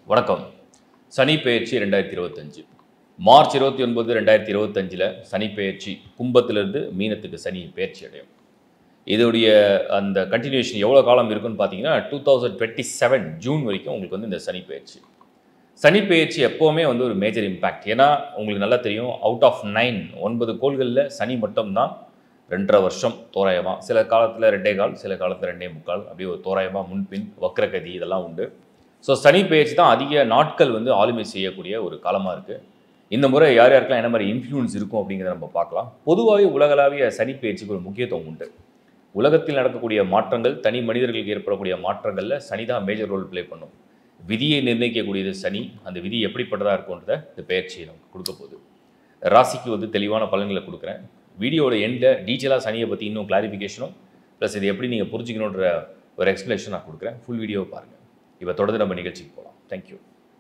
வணக்கம் சனி பெயர்ச்சி ரெண்டாயிரத்தி இருபத்தஞ்சு மார்ச் இருபத்தி ஒன்பது ரெண்டாயிரத்தி இருபத்தஞ்சில் சனி பெயர்ச்சி கும்பத்திலிருந்து மீனத்துக்கு சனி பெயர்ச்சி அடையும் இதோடைய அந்த கண்டினியூஷன் எவ்வளோ காலம் இருக்குன்னு பார்த்தீங்கன்னா two thousand twenty seven June வரைக்கும் உங்களுக்கு வந்து இந்த சனி பெயர்ச்சி சனி பெயர்ச்சி எப்போவுமே வந்து ஒரு மேஜர் இம்பேக்ட் ஏன்னா உங்களுக்கு நல்லா தெரியும் அவுட் ஆஃப் நைன் ஒன்பது கோள்களில் சனி மட்டும்தான் ரெண்டரை வருஷம் தோராயமாக சில காலத்தில் ரெண்டே கால் சில காலத்தில் ரெண்டே முக்கால் அப்படியே ஒரு தோராயமாக முன்பின் வக்ரகதி இதெல்லாம் உண்டு ஸோ சனி பெயர்ச்சி தான் அதிக நாட்கள் வந்து ஆளுமை செய்யக்கூடிய ஒரு காலமாக இருக்குது இந்த முறை யார் யாருக்கெல்லாம் என்ன மாதிரி இன்ஃப்ளூயன்ஸ் இருக்கும் அப்படிங்கிறத நம்ம பார்க்கலாம் பொதுவாகவே உலகளாவிய சனி பெயர்ச்சிக்கு ஒரு முக்கியத்துவம் உண்டு உலகத்தில் நடக்கக்கூடிய மாற்றங்கள் தனி மனிதர்களுக்கு ஏற்படக்கூடிய மாற்றங்களில் சனி தான் மேஜர் ரோல் ப்ளே பண்ணும் விதியை நிர்ணயிக்கக்கூடியது சனி அந்த விதி எப்படிப்பட்டதாக இருக்கும்ன்றத இந்த பெயர்ச்சியை நமக்கு கொடுக்க போகுது ராசிக்கு வந்து தெளிவான பலன்களை கொடுக்குறேன் வீடியோட எண்டில் டீட்டெயிலாக சனியை பற்றி இன்னும் கிளாரிஃபிகேஷனும் ப்ளஸ் இது எப்படி நீங்கள் புரிஞ்சுக்கணுன்ற ஒரு எக்ஸ்ப்ளனேஷன் நான் கொடுக்குறேன் ஃபுல் வீடியோவை பாருங்கள் இப்போ தொடர்ந்து நம்ம நிகழ்ச்சிக்கு போகலாம் தேங்க்யூ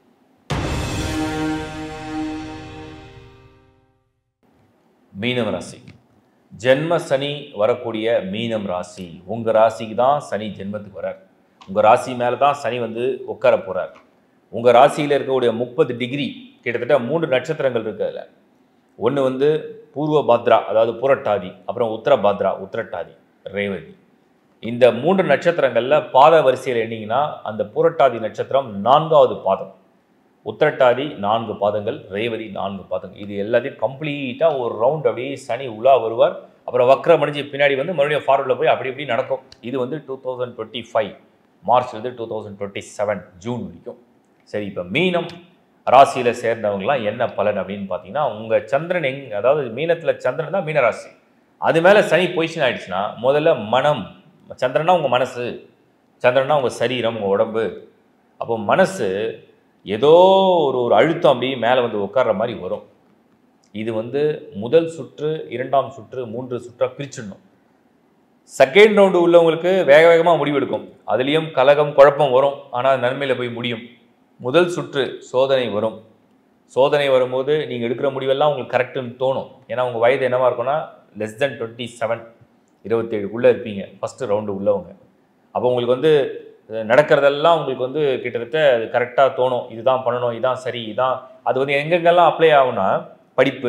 மீனம் ராசி ஜென்ம சனி வரக்கூடிய மீனம் ராசி உங்கள் ராசிக்கு தான் சனி ஜென்மத்துக்கு வரார் உங்கள் ராசி மேலே தான் சனி வந்து உட்கார போகிறார் உங்கள் ராசியில் இருக்கக்கூடிய முப்பது டிகிரி கிட்டத்தட்ட மூன்று நட்சத்திரங்கள் இருக்குது அதில் ஒன்று வந்து பூர்வ பாத்ரா அதாவது புரட்டாதி அப்புறம் உத்தர பாத்ரா உத்திரட்டாதி ரேவதி இந்த மூன்று நட்சத்திரங்களில் பாத வரிசையில் எண்ணிங்கன்னா அந்த புரட்டாதி நட்சத்திரம் நான்காவது பாதம் உத்திரட்டாதி நான்கு பாதங்கள் ரேவதி நான்கு பாதங்கள் இது எல்லாத்தையும் கம்ப்ளீட்டாக ஒரு ரவுண்ட் அப்படியே சனி உலா வருவார் அப்புறம் வக்ரம் அடிஞ்சு பின்னாடி வந்து மறுபடியும் ஃபார்வர்டில் போய் அப்படி இப்படி நடக்கும் இது வந்து டூ தௌசண்ட் டுவெண்ட்டி ஃபைவ் மார்ச்லேருந்து two thousand twenty seven June வரைக்கும் சரி இப்போ மீனம் ராசியில் சேர்ந்தவங்களாம் என்ன பலன் அப்படின்னு பார்த்தீங்கன்னா உங்கள் சந்திரன் எங் அதாவது மீனத்தில் சந்திரன் தான் மீனராசி அது மேலே சனி பொசிஷன் ஆயிடுச்சுன்னா முதல்ல மனம் சந்திரனா உங்கள் மனசு சந்திரனா உங்கள் சரீரம் உங்கள் உடம்பு அப்போ மனசு ஏதோ ஒரு ஒரு அழுத்தம் அப்படியே மேலே வந்து உட்கார்ற மாதிரி வரும் இது வந்து முதல் சுற்று இரண்டாம் சுற்று மூன்று சுற்றாக பிரிச்சிடணும் செகண்ட் ரவுண்டு உள்ளவங்களுக்கு வேக வேகமாக முடிவெடுக்கும் அதுலேயும் கலகம் குழப்பம் வரும் ஆனால் நன்மையில் போய் முடியும் முதல் சுற்று சோதனை வரும் சோதனை வரும்போது நீங்கள் எடுக்கிற முடிவெல்லாம் உங்களுக்கு கரெக்டுன்னு தோணும் ஏன்னா உங்கள் வயது என்னவா இருக்கும்னா லெஸ் தென் டுவெண்ட்டி செவன் இருபத்தேழுக்குள்ளே இருப்பீங்க ஃபஸ்ட்டு ரவுண்டு உள்ளவங்க அப்போ உங்களுக்கு வந்து அஹ், நடக்கிறதெல்லாம் உங்களுக்கு வந்து கிட்டத்தட்ட அது கரெக்டாக தோணும் இதுதான் பண்ணணும் இதுதான் சரி இதான் அது வந்து எங்கெங்கெல்லாம் அப்ளை ஆகும்னா படிப்பு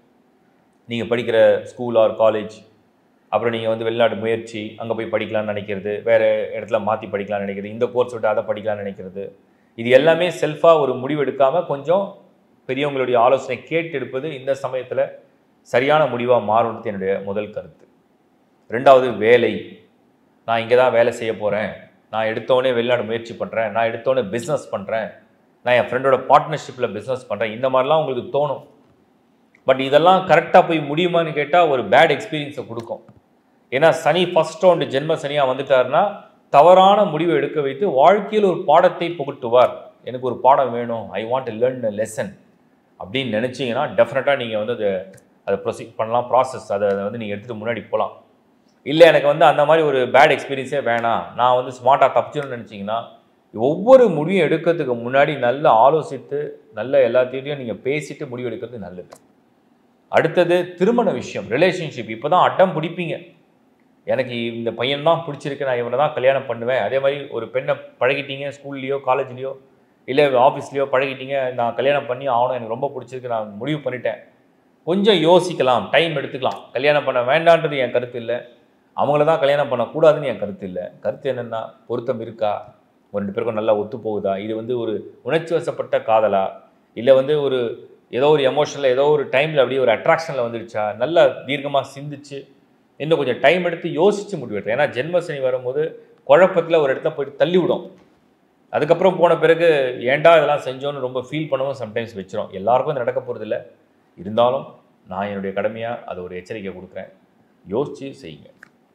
நீங்கள் படிக்கிற ஸ்கூல் ஆர் காலேஜ் அப்புறம் நீங்கள் வந்து வெளிநாட்டு முயற்சி அங்கே போய் படிக்கலாம்னு நினைக்கிறது வேறு இடத்துல மாற்றி படிக்கலாம்னு நினைக்கிறது இந்த கோர்ஸ் விட்டு அதை படிக்கலாம்னு நினைக்கிறது இது எல்லாமே செல்ஃபாக ஒரு முடிவு எடுக்காமல் கொஞ்சம் பெரியவங்களுடைய ஆலோசனை கேட்டு எடுப்பது இந்த சமயத்தில் சரியான முடிவாக மாறும்னு என்னுடைய முதல் கருத்து ரெண்டாவது வேலை நான் இங்கே தான் வேலை செய்ய போகிறேன் நான் எடுத்தோடனே வெளிநாடு முயற்சி பண்ணுறேன் நான் எடுத்தோடனே பிஸ்னஸ் பண்ணுறேன் நான் என் ஃப்ரெண்டோட பார்ட்னர்ஷிப்பில் பிஸ்னஸ் பண்ணுறேன் இந்த மாதிரிலாம் உங்களுக்கு தோணும் பட் இதெல்லாம் கரெக்டாக போய் முடியுமான்னு கேட்டால் ஒரு பேட் எக்ஸ்பீரியன்ஸை கொடுக்கும் ஏன்னா சனி ஃபஸ்ட் ரவுண்டு ஜென்ம சனியாக வந்துட்டாருன்னா தவறான முடிவை எடுக்க வைத்து வாழ்க்கையில் ஒரு பாடத்தை புகட்டுவார் எனக்கு ஒரு பாடம் வேணும் I want learn a lesson அப்படின்னு நினச்சிங்கன்னா டெஃபினட்டாக நீங்கள் வந்து அதை அதை ப்ரொசீட் பண்ணலாம் ப்ராசஸ் அதை அதை வந்து நீங்கள் எடுத்துகிட்டு முன்னாடி போகலாம் இல்லை எனக்கு வந்து அந்த மாதிரி ஒரு பேட் எக்ஸ்பீரியன்ஸே வேணாம் நான் வந்து ஸ்மார்ட்டாக தப்பிச்சிடணும்னு நினச்சிங்கன்னா ஒவ்வொரு முடிவும் எடுக்கிறதுக்கு முன்னாடி நல்லா ஆலோசித்து நல்ல எல்லாத்தையும் நீங்கள் பேசிட்டு முடிவு எடுக்கிறது நல்லது அடுத்தது திருமண விஷயம் ரிலேஷன்ஷிப் இப்போ தான் அட்டம் பிடிப்பீங்க எனக்கு இந்த பையன் தான் பிடிச்சிருக்கு நான் இவனை தான் கல்யாணம் பண்ணுவேன் அதே மாதிரி ஒரு பெண்ணை பழகிட்டீங்க ஸ்கூல்லையோ காலேஜ்லேயோ இல்லை ஆஃபீஸ்லேயோ பழகிட்டீங்க நான் கல்யாணம் பண்ணி ஆகணும் எனக்கு ரொம்ப பிடிச்சிருக்கு நான் முடிவு பண்ணிட்டேன் கொஞ்சம் யோசிக்கலாம் டைம் எடுத்துக்கலாம் கல்யாணம் பண்ண வேண்டான்றது என் கருத்து இல்லை அவங்கள தான் கல்யாணம் பண்ணக்கூடாதுன்னு என் கருத்து இல்லை கருத்து என்னென்னா பொருத்தம் இருக்கா ஒரு ரெண்டு பேருக்கும் நல்லா ஒத்து போகுதா இது வந்து ஒரு உணர்ச்சி வசப்பட்ட காதலா இல்லை வந்து ஒரு ஏதோ ஒரு எமோஷனில் ஏதோ ஒரு டைமில் அப்படியே ஒரு அட்ராக்ஷனில் வந்துடுச்சா நல்லா தீர்க்கமாக சிந்திச்சு இன்னும் கொஞ்சம் டைம் எடுத்து யோசித்து முடிவெடுத்தேன் ஏன்னா ஜென்ம சனி வரும்போது குழப்பத்தில் ஒரு இடத்துல போயிட்டு தள்ளி விடும் அதுக்கப்புறம் போன பிறகு ஏன்டா இதெல்லாம் செஞ்சோன்னு ரொம்ப ஃபீல் பண்ணவும் சம்டைம்ஸ் வச்சிரும் எல்லாருக்கும் இது நடக்க போகிறதில்ல இருந்தாலும் நான் என்னுடைய கடமையாக அதை ஒரு எச்சரிக்கை கொடுக்குறேன் யோசித்து செய்யுங்க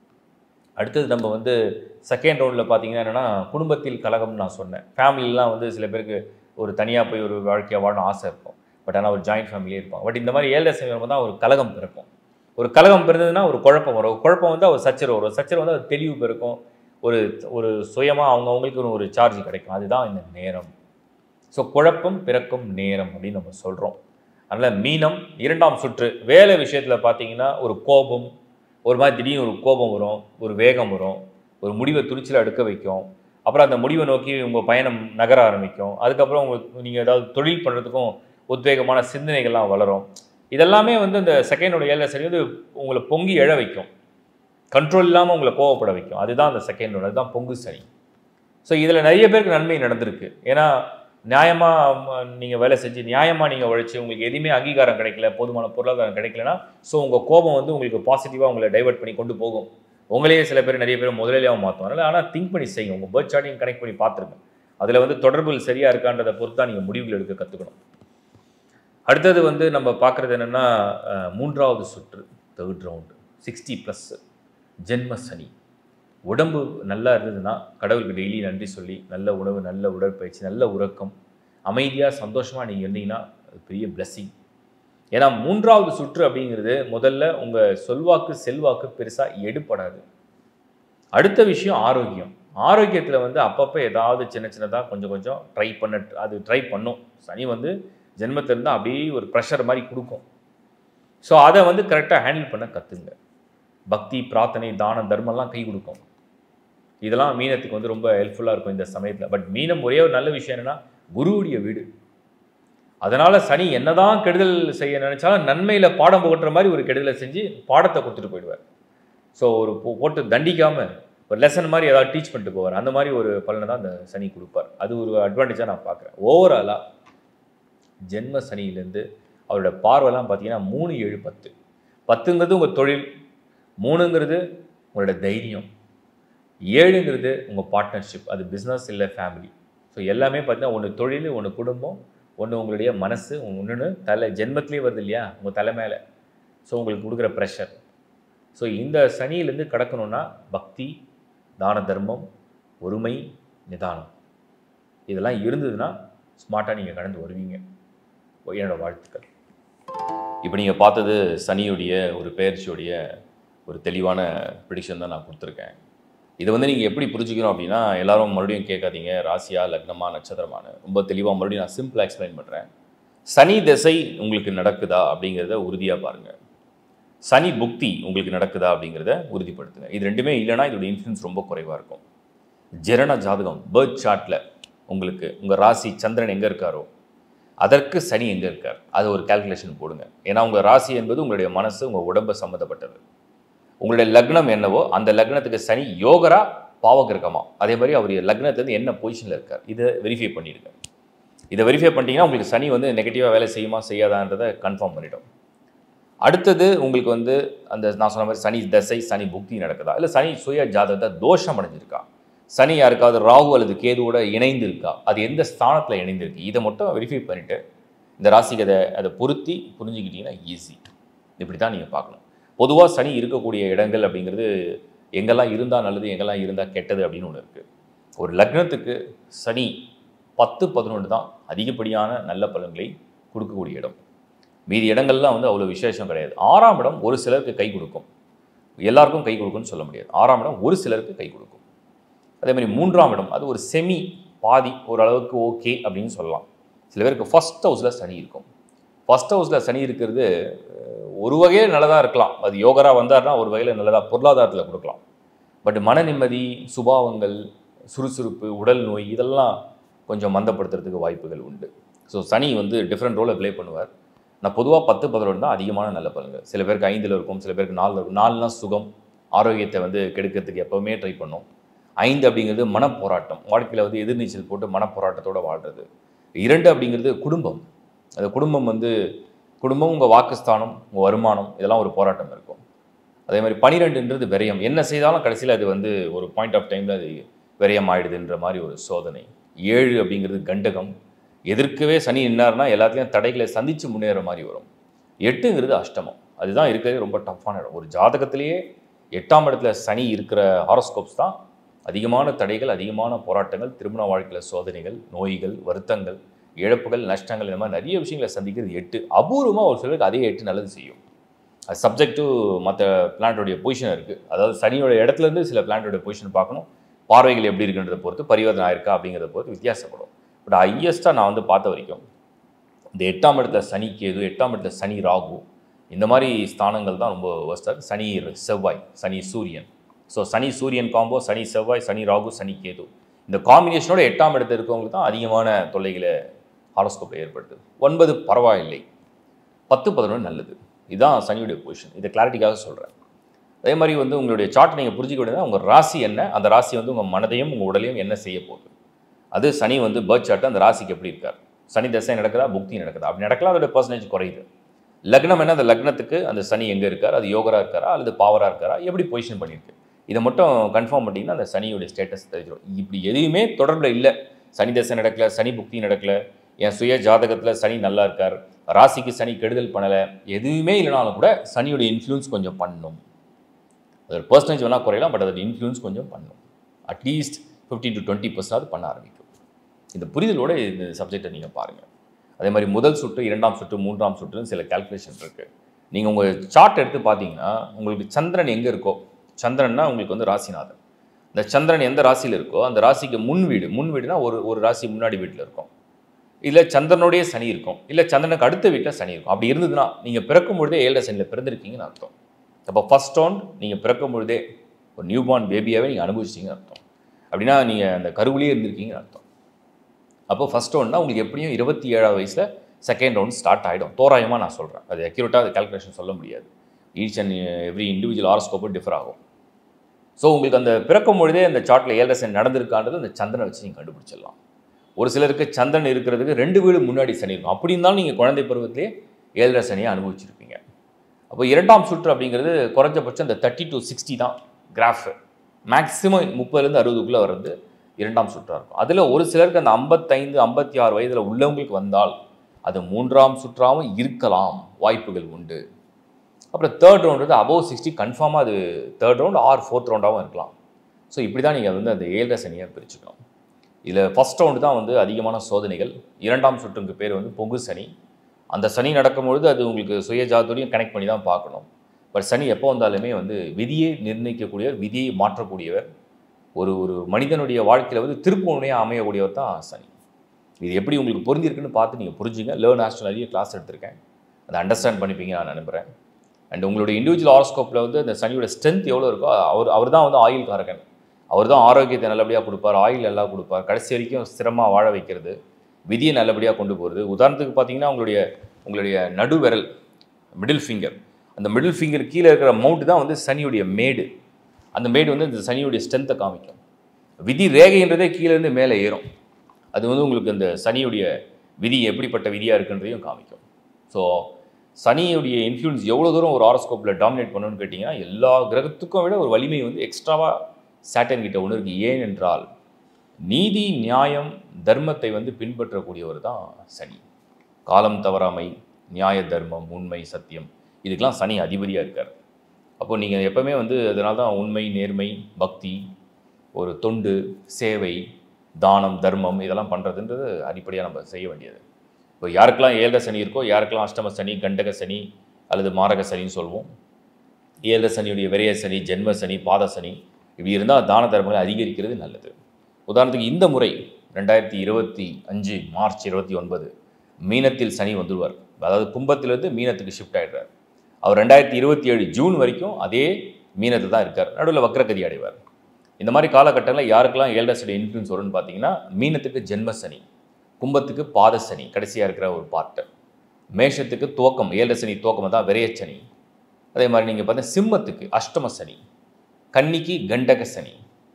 அடுத்தது நம்ம வந்து செகண்ட் ரவுண்டில் பார்த்தீங்கன்னா என்னென்னா குடும்பத்தில் கலகம்னு நான் சொன்னேன் ஃபேமிலிலாம் வந்து சில பேருக்கு ஒரு தனியாக போய் ஒரு வாழ்க்கையை வாழணும் ஆசை இருக்கும் பட் ஆனால் ஒரு ஜாயிண்ட் ஃபேமிலியே இருப்பாங்க பட் இந்த மாதிரி ஏழரை சமயம் வரும்போது தான் ஒரு கலகம் பிறக்கும் ஒரு கலகம் பிறந்ததுன்னா ஒரு குழப்பம் வரும் ஒரு குழப்பம் வந்து ஒரு சச்சரவு வரும் சச்சரவு வந்து ஒரு தெளிவு பிறக்கும் ஒரு ஒரு சுயமாக அவங்க அவங்களுக்கு ஒரு சார்ஜ் கிடைக்கும் அதுதான் இந்த நேரம் ஸோ குழப்பம் பிறக்கும் நேரம் அப்படின்னு நம்ம சொல்கிறோம் அதனால் மீனம் இரண்டாம் சுற்று வேலை விஷயத்தில் பார்த்தீங்கன்னா ஒரு கோபம் ஒரு மாதிரி திடீர்னு ஒரு கோபம் வரும் ஒரு வேகம் வரும் ஒரு முடிவை துணிச்சலாக எடுக்க வைக்கும் அப்புறம் அந்த முடிவை நோக்கி உங்கள் பயணம் நகர ஆரம்பிக்கும் அதுக்கப்புறம் உங்களுக்கு நீங்கள் ஏதாவது தொழில் பண்ணுறதுக்கும் உத்வேகமான சிந்தனைகள்லாம் வளரும் இதெல்லாமே வந்து அந்த செகண்டோட ஏழை சரி வந்து உங்களை பொங்கி எழ வைக்கும் கண்ட்ரோல் இல்லாமல் உங்களை கோவப்பட வைக்கும் அதுதான் அந்த செகண்டோட அதுதான் பொங்கு சனி ஸோ இதில் நிறைய பேருக்கு நன்மை நடந்திருக்கு ஏன்னா நியாயமாக நீங்கள் வேலை செஞ்சு நியாயமாக நீங்கள் உழைச்சி உங்களுக்கு எதுவுமே அங்கீகாரம் கிடைக்கல போதுமான பொருளாதாரம் கிடைக்கலனா ஸோ உங்கள் கோபம் வந்து உங்களுக்கு பாசிட்டிவாக உங்களை டைவர்ட் பண்ணி கொண்டு போகும் உங்களையே சில பேர் நிறைய பேர் முதலியாகவும் மாற்றும் அதனால் ஆனால் திங்க் பண்ணி செய்யுங்க உங்கள் பேர்த் சார்ட்டையும் கனெக்ட் பண்ணி பார்த்துருங்க அதில் வந்து தொடர்புகள் சரியாக இருக்கான்றதை பொறுத்து தான் நீங்கள் முடிவுகள் எடுக்க கற்றுக்கணும் அடுத்தது வந்து நம்ம பார்க்குறது என்னென்னா மூன்றாவது சுற்று தேர்ட் ரவுண்டு சிக்ஸ்டி ப்ளஸ் ஜென்ம சனி உடம்பு நல்லா இருந்ததுன்னா கடவுளுக்கு டெய்லி நன்றி சொல்லி நல்ல உணவு நல்ல உடற்பயிற்சி நல்ல உறக்கம் அமைதியாக சந்தோஷமாக நீங்கள் இருந்தீங்கன்னா அது பெரிய blessing ஏன்னா மூன்றாவது சுற்று அப்படிங்கிறது முதல்ல உங்கள் சொல்வாக்கு செல்வாக்கு பெருசாக எடுப்படாது அடுத்த விஷயம் ஆரோக்கியம் ஆரோக்கியத்தில் வந்து அப்பப்போ ஏதாவது சின்ன சின்னதாக கொஞ்சம் கொஞ்சம் ட்ரை பண்ண அது ட்ரை பண்ணும் சனி வந்து ஜென்மத்தில் இருந்தால் அப்படியே ஒரு ப்ரெஷர் மாதிரி கொடுக்கும் ஸோ அதை வந்து கரெக்டாக ஹேண்டில் பண்ண கற்றுங்க பக்தி பிரார்த்தனை தானம் தர்மம்லாம் கை கொடுக்கும் இதெல்லாம் மீனத்துக்கு வந்து ரொம்ப ஹெல்ப்ஃபுல்லாக இருக்கும் இந்த சமயத்தில் பட் மீனம் ஒரே ஒரு நல்ல விஷயம் என்னென்னா குருவுடைய வீடு அதனால் சனி என்னதான் கெடுதல் செய்ய நினைச்சாலும் நன்மையில் பாடம் புகட்டுற மாதிரி ஒரு கெடுதலை செஞ்சு பாடத்தை கொடுத்துட்டு போயிடுவார் ஸோ ஒரு போ- போட்டு தண்டிக்காமல் ஒரு லெசன் மாதிரி ஏதாவது டீச் பண்ணிட்டு போவார் அந்த மாதிரி ஒரு பலனை தான் அந்த சனி கொடுப்பார் அது ஒரு அட்வான்டேஜாக நான் பார்க்குறேன் ஓவராலாக ஜென்ம சனியிலேருந்து அவரோட பார்வைலாம் பார்த்தீங்கன்னா மூணு ஏழு பத்து பத்துங்கிறது உங்கள் தொழில் மூணுங்கிறது உங்களோட தைரியம் ஏழுங்கிறது உங்கள் பார்ட்னர்ஷிப் அது பிஸ்னஸ் இல்லை ஃபேமிலி ஸோ எல்லாமே பார்த்தீங்கன்னா ஒன்று தொழில் ஒன்று குடும்பம் ஒன்று உங்களுடைய மனசு ஒன்று தலை ஜென்மத்திலே வருது இல்லையா உங்கள் தலை மேலே ஸோ உங்களுக்கு கொடுக்குற ப்ரெஷர் ஸோ இந்த சனியிலேருந்து கடக்கணும்னா பக்தி தான தர்மம் ஒருமை நிதானம் இதெல்லாம் இருந்ததுன்னா ஸ்மார்ட்டாக நீங்கள் கடந்து வருவீங்க என்னோட வாழ்த்துக்கள் இப்போ நீங்கள் பார்த்தது சனியுடைய ஒரு பெயர்ச்சியுடைய ஒரு தெளிவான ப்ரிடிக்ஷன் தான் நான் கொடுத்துருக்கேன் இதை வந்து நீங்கள் எப்படி புரிஞ்சுக்கணும் அப்படின்னா எல்லாரும் மறுபடியும் கேட்காதீங்க ராசியா லக்னமா நட்சத்திரமானு ரொம்ப தெளிவாக மறுபடியும் நான் சிம்பிளாக எக்ஸ்பிளைன் பண்ணுறேன் சனி திசை உங்களுக்கு நடக்குதா அப்படிங்கிறத உறுதியாக பாருங்கள் சனி புக்தி உங்களுக்கு நடக்குதா அப்படிங்கிறத உறுதிப்படுத்துங்க இது ரெண்டுமே இல்லைன்னா இதோட இன்ஃப்ளூன்ஸ் ரொம்ப குறைவாக இருக்கும் ஜெரண ஜாதகம் பேர்த் சார்ட்டில் உங்களுக்கு உங்கள் ராசி சந்திரன் எங்கே இருக்காரோ அதற்கு சனி எங்கே இருக்கார் அது ஒரு கால்குலேஷன் போடுங்க ஏன்னா உங்கள் ராசி என்பது உங்களுடைய மனசு உங்கள் உடம்பு சம்மந்தப்பட்டது உங்களுடைய லக்னம் என்னவோ அந்த லக்னத்துக்கு சனி யோகரா பாவகிரகமா அதே மாதிரி அவர் லக்னத்துலேருந்து என்ன பொசிஷனில் இருக்கார் இதை வெரிஃபை பண்ணிடுங்க இதை வெரிஃபை பண்ணிட்டீங்கன்னா உங்களுக்கு சனி வந்து நெகட்டிவாக வேலை செய்யுமா செய்யாதான்றதை கன்ஃபார்ம் பண்ணிடும் அடுத்தது உங்களுக்கு வந்து அந்த நான் சொன்ன மாதிரி சனி தசை சனி புக்தி நடக்குதா இல்லை சனி சுய ஜாதகத்தை தோஷம் அடைஞ்சிருக்கா சனி யாருக்காவது ராகு அல்லது கேதுவோட இணைந்து இருக்கா அது எந்த ஸ்தானத்தில் இணைந்திருக்கு இதை மட்டும் வெரிஃபை பண்ணிவிட்டு இந்த ராசிக்கு அதை அதை பொருத்தி புரிஞ்சுக்கிட்டீங்கன்னா ஈஸி இப்படி தான் நீங்கள் பார்க்கணும் பொதுவாக சனி இருக்கக்கூடிய இடங்கள் அப்படிங்கிறது எங்கெல்லாம் இருந்தால் நல்லது எங்கெல்லாம் இருந்தால் கெட்டது அப்படின்னு ஒன்று இருக்குது ஒரு லக்னத்துக்கு சனி பத்து பதினொன்று தான் அதிகப்படியான நல்ல பலன்களை கொடுக்கக்கூடிய இடம் மீதி இடங்கள்லாம் வந்து அவ்வளோ விசேஷம் கிடையாது ஆறாம் இடம் ஒரு சிலருக்கு கை கொடுக்கும் எல்லாருக்கும் கை கொடுக்கும்னு சொல்ல முடியாது ஆறாம் இடம் ஒரு சிலருக்கு கை கொடுக்கும் அதே மாதிரி மூன்றாம் இடம் அது ஒரு செமி பாதி ஓரளவுக்கு ஓகே அப்படின்னு சொல்லலாம் சில பேருக்கு ஃபர்ஸ்ட் ஹவுஸில் சனி இருக்கும் ஃபர்ஸ்ட் ஹவுஸில் சனி இருக்கிறது அஹ், ஒரு வகையில் நல்லதாக இருக்கலாம் அது யோகரா வந்தார்னா ஒரு வகையில் நல்லதாக பொருளாதாரத்தில் கொடுக்கலாம் பட் மன நிம்மதி சுபாவங்கள் சுறுசுறுப்பு உடல் நோய் இதெல்லாம் கொஞ்சம் மந்தப்படுத்துறதுக்கு வாய்ப்புகள் உண்டு ஸோ சனி வந்து டிஃப்ரெண்ட் ரோலை ப்ளே பண்ணுவார் நான் பொதுவாக பத்து பதினொன்று தான் அதிகமான நல்ல பலன்கள் சில பேருக்கு ஐந்தில் இருக்கும் சில பேருக்கு நாலில் இருக்கும் நாலுனா சுகம் ஆரோக்கியத்தை வந்து கெடுக்கிறதுக்கு எப்போவுமே ட்ரை பண்ணும் ஐந்து அப்படிங்கிறது மனப்போராட்டம் வாழ்க்கையில் வந்து எதிர்நீச்சல் போட்டு மனப்போராட்டத்தோடு வாழ்கிறது இரண்டு அப்படிங்கிறது குடும்பம் அந்த குடும்பம் வந்து குடும்பம் உங்கள் வாக்குஸ்தானம் உங்கள் வருமானம் இதெல்லாம் ஒரு போராட்டம் இருக்கும் அதே மாதிரி பனிரெண்டுன்றது விரயம் என்ன செய்தாலும் கடைசியில் அது வந்து ஒரு பாயிண்ட் ஆஃப் டைமில் அது விரயம் ஆயிடுதுன்ற மாதிரி ஒரு சோதனை ஏழு அப்படிங்கிறது கண்டகம் எதிர்க்கவே சனி நின்னார்னா எல்லாத்தையும் தடைகளை சந்தித்து முன்னேற மாதிரி வரும் எட்டுங்கிறது அஷ்டமம் அதுதான் இருக்கிறது ரொம்ப டஃப்பான இடம் ஒரு ஜாதகத்திலேயே எட்டாம் இடத்துல சனி இருக்கிற ஹாரோஸ்கோப்ஸ் தான் அதிகமான தடைகள் அதிகமான போராட்டங்கள் திருமண வாழ்க்கையில் சோதனைகள் நோய்கள் வருத்தங்கள் இழப்புகள் நஷ்டங்கள் இந்த மாதிரி நிறைய விஷயங்களை சந்திக்கிறது எட்டு அபூர்வமாக ஒரு சிலருக்கு அதே எட்டு நல்லது செய்யும் அது சப்ஜெக்ட் டு மற்ற பிளானட்டோடைய பொசிஷன் இருக்குது அதாவது சனியோட இடத்துலேருந்து சில பிளானட்டோட பொசிஷன் பார்க்கணும் பார்வைகள் எப்படி இருக்குன்றதை பொறுத்து பரிவர்த்தனை ஆயிருக்கா அப்படிங்கிறத பொறுத்து வித்தியாசப்படும் பட் ஹையஸ்ட்டாக நான் வந்து பார்த்த வரைக்கும் இந்த எட்டாம் இடத்துல சனி கேது எட்டாம் இடத்துல சனி ராகு இந்த மாதிரி ஸ்தானங்கள் தான் ரொம்ப ஒஸ்டாக சனி செவ்வாய் சனி சூரியன் ஸோ சனி சூரியன் காம்போ சனி செவ்வாய் சனி ராகு சனி கேது இந்த காம்பினேஷனோட எட்டாம் இடத்துல இருக்கவங்களுக்கு தான் அதிகமான தொல்லைகளை ஹாரோஸ்கோப்பில் ஏற்படுத்துது ஒன்பது பரவாயில்லை பத்து பதினொன்று நல்லது இதுதான் சனியுடைய பொசிஷன் இதை கிளாரிட்டிக்காக சொல்கிறேன் அதே மாதிரி வந்து உங்களுடைய சார்ட் நீங்கள் புரிஞ்சுக்க வேண்டியது உங்கள் ராசி என்ன அந்த ராசி வந்து உங்கள் மனதையும் உங்கள் உடலையும் என்ன செய்ய போகுது அது சனி வந்து பேர்த் சார்ட் அந்த ராசிக்கு எப்படி இருக்கார் சனி தசை நடக்குதா புக்தி நடக்குதா அப்படி நடக்கலாம் அதோட பர்சன்டேஜ் குறையுது லக்னம் என்ன அந்த லக்னத்துக்கு அந்த சனி எங்கே இருக்கார் அது யோகரா இருக்காரா அல்லது பாவரா இருக்காரா எப்படி பொசிஷன் பண்ணியிருக்கு இதை மட்டும் கன்ஃபார்ம் பண்ணிட்டீங்கன்னா அந்த சனியுடைய ஸ்டேட்டஸ் தெரிஞ்சிடும் இப்படி எதுவுமே தொடர்பில் இல்லை சனி தசை நடக்கல சனி புக்தி நடக்கல என் சுய ஜாதகத்தில் சனி நல்லா இருக்கார் ராசிக்கு சனி கெடுதல் பண்ணலை எதுவுமே இல்லைனாலும் கூட சனியோட இன்ஃப்ளூயன்ஸ் கொஞ்சம் பண்ணும் அதோட பர்சன்டேஜ் வேணால் குறையலாம் பட் அதோட இன்ஃப்ளூயன்ஸ் கொஞ்சம் பண்ணும் அட்லீஸ்ட் ஃபிஃப்டீன் டு டுவெண்ட்டி பர்சன்டாவது பண்ண ஆரம்பிக்கும் இந்த புரிதலோட இந்த சப்ஜெக்டை நீங்கள் பாருங்கள் அதே மாதிரி முதல் சுற்று இரண்டாம் சுற்று மூன்றாம் சுற்றுன்னு சில கால்குலேஷன் இருக்குது நீங்கள் உங்கள் சார்ட் எடுத்து பார்த்தீங்கன்னா உங்களுக்கு சந்திரன் எங்கே இருக்கோ சந்திரன்னா உங்களுக்கு வந்து ராசிநாதன் இந்த சந்திரன் எந்த ராசியில் இருக்கோ அந்த ராசிக்கு முன் வீடு முன் வீடுனா ஒரு ஒரு ராசி முன்னாடி வீட்டில் இருக்கும் இல்லை சந்திரனுடைய சனி இருக்கும் இல்லை சந்திரனுக்கு அடுத்த வீட்டில் சனி இருக்கும் அப்படி இருந்ததுன்னா நீங்கள் பிறக்கும் பொழுதே ஏழரை சனியில் பிறந்திருக்கீங்கன்னு அர்த்தம் அப்போ ஃபஸ்ட் ரவுண்ட் நீங்கள் பிறக்கும் பொழுதே ஒரு நியூ பார்ன் பேபியாகவே நீங்கள் அனுபவிச்சிங்கன்னு அர்த்தம் அப்படின்னா நீங்கள் அந்த கருவிலேயே இருந்திருக்கீங்கன்னு அர்த்தம் அப்போ ஃபஸ்ட் ரவுண்ட்னா உங்களுக்கு எப்படியும் இருபத்தி ஏழாவது வயசில் செகண்ட் ரவுண்ட் ஸ்டார்ட் ஆகிடும் தோராயமாக நான் சொல்கிறேன் அது அக்யூரேட்டாக அது கால்குலேஷன் சொல்ல முடியாது each and every individual horoscope differ ஆகும் ஸோ உங்களுக்கு அந்த பிறக்கும் பொழுதே அந்த சார்ட்டில் ஏழரை சனி நடந்திருக்கான்றது அந்த சந்திரனை வச்சு நீங்கள் கண்டுபிடிச்சிடலாம் ஒரு சிலருக்கு சந்திரன் இருக்கிறதுக்கு ரெண்டு வீடு முன்னாடி சனி இருக்கும் அப்படி இருந்தாலும் நீங்கள் குழந்தை பருவத்திலே ஏழரை சனியை அனுபவிச்சிருப்பீங்க அப்போ இரண்டாம் சுற்று அப்படிங்கிறது குறைஞ்சபட்சம் இந்த தேர்ட்டி டு சிக்ஸ்டி தான் கிராஃப் மேக்ஸிமம் முப்பதுலேருந்து அறுபதுக்குள்ளே வர்றது இரண்டாம் சுற்றாக இருக்கும் அதில் ஒரு சிலருக்கு அந்த ஐம்பத்தைந்து ஐம்பத்தி ஆறு வயதில் உள்ளவங்களுக்கு வந்தால் அது மூன்றாம் சுற்றாகவும் இருக்கலாம் வாய்ப்புகள் உண்டு அப்புறம் தேர்ட் ரவுண்ட் வந்து அபவ் சிக்ஸ்டி கன்ஃபார்மாக அது தேர்ட் ரவுண்ட் ஆர் ஃபோர்த் ரவுண்டாகவும் இருக்கலாம் ஸோ இப்படி தான் நீங்கள் வந்து அந்த ஏழரை சனியை பிரிச்சுக்கணும் இதில் ஃபஸ்ட் ரவுண்டு தான் வந்து அதிகமான சோதனைகள் இரண்டாம் சுற்றுக்கு பேர் வந்து பொங்கு சனி அந்த சனி நடக்கும்பொழுது அது உங்களுக்கு சுய ஜாதோடையும் கனெக்ட் பண்ணி தான் பார்க்கணும் பட் சனி எப்போ வந்தாலுமே வந்து விதியை நிர்ணயிக்கக்கூடியவர் விதியை மாற்றக்கூடியவர் ஒரு ஒரு மனிதனுடைய வாழ்க்கையில் வந்து திருப்பமுனையாக அமையக்கூடியவர் தான் சனி இது எப்படி உங்களுக்கு பொருந்திருக்குன்னு பார்த்து நீங்கள் புரிஞ்சுங்க லேர்ன் ஆஸ்ட்ரல் நிறைய கிளாஸ் எடுத்திருக்கேன் அதை அண்டர்ஸ்டாண்ட் பண்ணிப்பீங்க நான் நம்புகிறேன் அண்ட் உங்களுடைய இண்டிவிஜுவல் ஹாரோஸ்கோப்பில் வந்து அந்த சனியோட ஸ்ட்ரென்த் எவ்வளோ இருக்கோ அவர் அவர் தான் வந்து ஆயில் காரகன் அவர் தான் ஆரோக்கியத்தை நல்லபடியாக கொடுப்பார் ஆயில் நல்லா கொடுப்பார் கடைசி வரைக்கும் ஸ்திரமாக வாழ வைக்கிறது விதியை நல்லபடியாக கொண்டு போகிறது உதாரணத்துக்கு பார்த்தீங்கன்னா உங்களுடைய உங்களுடைய நடு விரல் மிடில் ஃபிங்கர் அந்த மிடில் ஃபிங்கர் கீழே இருக்கிற மவுண்ட் தான் வந்து சனியுடைய மேடு அந்த மேடு வந்து இந்த சனியுடைய ஸ்ட்ரென்த்தை காமிக்கும் விதி ரேகைன்றதே கீழேருந்து மேலே ஏறும் அது வந்து உங்களுக்கு இந்த சனியுடைய விதி எப்படிப்பட்ட விதியாக இருக்குன்றதையும் காமிக்கும் ஸோ சனியுடைய இன்ஃப்ளூயன்ஸ் எவ்வளோ தூரம் ஒரு ஹாரோஸ்கோப்பில் டாமினேட் பண்ணணும்னு கேட்டிங்கன்னா எல்லா கிரகத்துக்கும் விட ஒரு வலிமை வந்து எக்ஸ்ட்ராவாக சேட்டன் கிட்ட ஒன்று இருக்குது ஏன் என்றால் நீதி நியாயம் தர்மத்தை வந்து பின்பற்றக்கூடியவர் தான் சனி காலம் தவறாமை நியாய தர்மம் உண்மை சத்தியம் இதுக்கெல்லாம் சனி அதிபதியாக இருக்கார் அப்போ நீங்கள் எப்பவுமே வந்து அதனால தான் உண்மை நேர்மை பக்தி ஒரு தொண்டு சேவை தானம் தர்மம் இதெல்லாம் பண்ணுறதுன்றது அடிப்படையாக நம்ம செய்ய வேண்டியது இப்போ யாருக்கெல்லாம் ஏழரை சனி இருக்கோ யாருக்கெல்லாம் அஷ்டம சனி கண்டக சனி அல்லது மாரக சனின்னு சொல்லுவோம் ஏழரை சனியுடைய விரைய சனி ஜென்ம சனி பாத சனி இப்படி இருந்தால் தான தர்மங்களை அதிகரிக்கிறது நல்லது உதாரணத்துக்கு இந்த முறை ரெண்டாயிரத்தி இருபத்தி அஞ்சு மார்ச் இருபத்தி ஒன்பது மீனத்தில் சனி வந்துடுவார் அதாவது கும்பத்திலிருந்து மீனத்துக்கு ஷிஃப்ட் ஆகிடுறார் அவர் ரெண்டாயிரத்தி இருபத்தி ஏழு ஜூன் வரைக்கும் அதே மீனத்தில் தான் இருக்கார் நடுவில் வக்ரகதி அடைவார் இந்த மாதிரி காலகட்டங்களில் யாருக்கெல்லாம் ஏழரசுடைய இன்ஃப்ளூன்ஸ் வரும்னு பார்த்தீங்கன்னா மீனத்துக்கு ஜென்ம சனி கும்பத்துக்கு பாத சனி கடைசியாக இருக்கிற ஒரு பார்ட்டு மேஷத்துக்கு துவக்கம் ஏழரை சனி துவக்கம் தான் விரைய சனி அதே மாதிரி நீங்கள் பார்த்தா சிம்மத்துக்கு அஷ்டம சனி கன்னிக்கு கண்டக சனி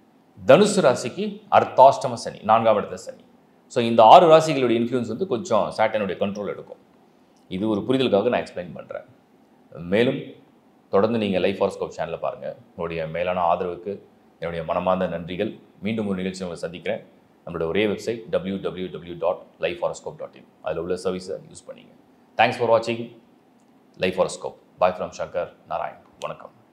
தனுசு ராசிக்கு அர்த்தாஷ்டம சனி நான்காம் இடத்த சனி ஸோ இந்த ஆறு ராசிகளுடைய இன்ஃப்ளூயன்ஸ் வந்து கொஞ்சம் சாட்டனுடைய கண்ட்ரோல் எடுக்கும் இது ஒரு புரிதலுக்காக நான் எக்ஸ்பிளைன் பண்ணுறேன் மேலும் தொடர்ந்து நீங்கள் லைஃப் ஹாரோஸ்கோப் சேனலை பாருங்கள் உங்களுடைய மேலான ஆதரவுக்கு என்னுடைய மனமார்ந்த நன்றிகள் மீண்டும் ஒரு நிகழ்ச்சி உங்களை சந்திக்கிறேன் நம்மளோட ஒரே website W W W dot life horoscope dot in அதில் உள்ள சர்வீஸை யூஸ் பண்ணிங்க தேங்க்ஸ் ஃபார் வாட்சிங் life horoscope bye from Shankar Narayan வணக்கம்